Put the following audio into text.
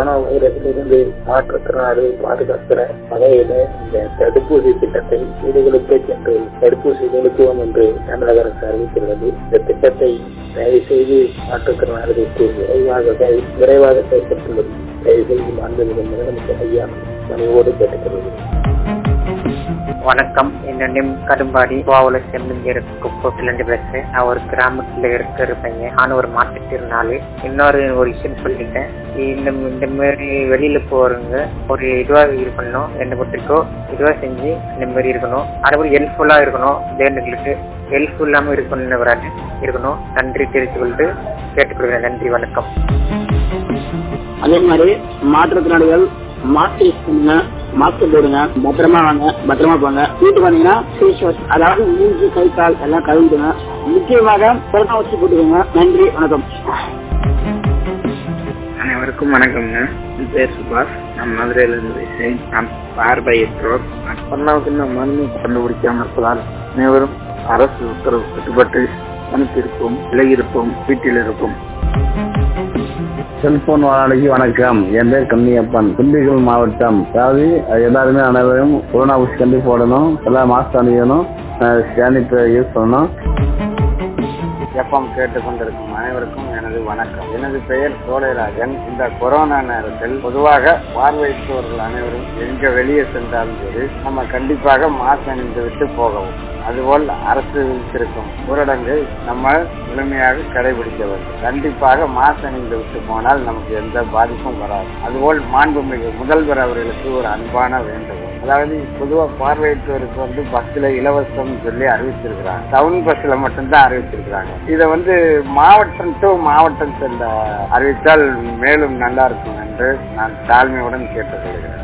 corona வைரஸிலிருந்து மாற்றுத்திறனாளி பாதுகாக்கிற வகையில இந்த தடுப்பூசி திட்டத்தை வீடுகளுக்கே சென்று தடுப்பூசி செலுத்துவோம் என்று தமிழக அரசு அறிவித்துள்ளது இந்த திட்டத்தை தயவு செய்து மாற்றுத்திறனாளிகளுக்கு விரைவாக விரைவாக செயல்பட்டுள்ளது தயவு செய்து மாண்புமிகு முதலமைச்சர் ஐயா பணியோடு கேட்டுக்கொள்கிறேன் வணக்கம் என் நேம் கரும்பாடி கோவல செம்மிங்கிற குப்பத்திலிருந்து பேசுறேன் நான் ஒரு கிராமத்துல இருக்கிற பையன் நான் ஒரு மாற்றுத்திறனாளி இன்னொரு ஒரு விஷயம் சொல்லிட்டேன் இந்த இந்த மாதிரி வெளியில போறவங்க ஒரு இதுவா இருக்கணும் என்ன பொறுத்திருக்கோ இதுவா செஞ்சு இந்த மாதிரி இருக்கணும் அதே ஹெல்ப்ஃபுல்லா இருக்கணும் லேண்டுகளுக்கு ஹெல்ப்ஃபுல் இல்லாம இருக்கணும் வராது இருக்கணும் நன்றி தெரிவித்துக் கொண்டு கேட்டுக்கொள்கிறேன் நன்றி வணக்கம் அதே மாதிரி மாற்றுத்திறனாளிகள் மாஸ்க் யூஸ் பண்ணுங்க மாஸ்க் போடுங்க பத்திரமா வாங்க பத்திரமா போங்க வீட்டுக்கு வந்தீங்கன்னா ஃபேஸ் வாஷ் அதாவது மூஞ்சி கை கால் எல்லாம் கழுவிடுங்க முக்கியமாக கொரோனா வச்சு போட்டுக்கோங்க நன்றி வணக்கம் அனைவருக்கும் வணக்கம்ங்க என் பேர் சுபாஷ் நான் மதுரையில இருந்து பேசுறேன் நான் பார்வையற்றோர் கொரோனாவுக்கு இன்னும் மருந்து கண்டுபிடிக்காம இருப்பதால் அனைவரும் அரசு உத்தரவு கட்டுப்பட்டு தனித்திருப்போம் விலகியிருப்போம் வீட்டில் இருப்போம் செல்போன் வானொலிக்கு வணக்கம் என் பேர் கன்னியப்பன் திண்டுக்கல் மாவட்டம் அதாவது எல்லாருமே அனைவரும் கொரோனா ஊசி கண்டு போடணும் எல்லாம் மாஸ்க் அணியணும் சானிட்டர் யூஸ் பண்ணணும் எஃப்எம் கேட்டுக்கொண்டிருக்கும் அனைவருக்கும் எனது வணக்கம் எனது பெயர் சோழராஜன் இந்த கொரோனா நேரத்தில் பொதுவாக பார்வையிட்டவர்கள் அனைவரும் எங்க வெளியே சென்றாலும் சரி நம்ம கண்டிப்பாக மாஸ்க் அணிந்து விட்டு போகவும் அதுபோல் அரசு விதித்திருக்கும் ஊரடங்கை நம்ம முழுமையாக கடைபிடிக்க வேண்டும் கண்டிப்பாக மாஸ்க் அணிந்து விட்டு போனால் நமக்கு எந்த பாதிப்பும் வராது அதுபோல் மாண்புமிகு முதல்வர் அவர்களுக்கு ஒரு அன்பான வேண்டுகோள் அதாவது பொதுவா பார்வையிட்டோருக்கு வந்து பஸ்ல இலவசம் சொல்லி அறிவிச்சிருக்கிறாங்க டவுன் பஸ்ல மட்டும்தான் அறிவிச்சிருக்கிறாங்க இதை வந்து மாவட்டம் டு மாவட்டம் செல்ல அறிவித்தால் மேலும் நல்லா இருக்கும் என்று நான் தாழ்மையுடன் கேட்டுக்கொள்கிறேன்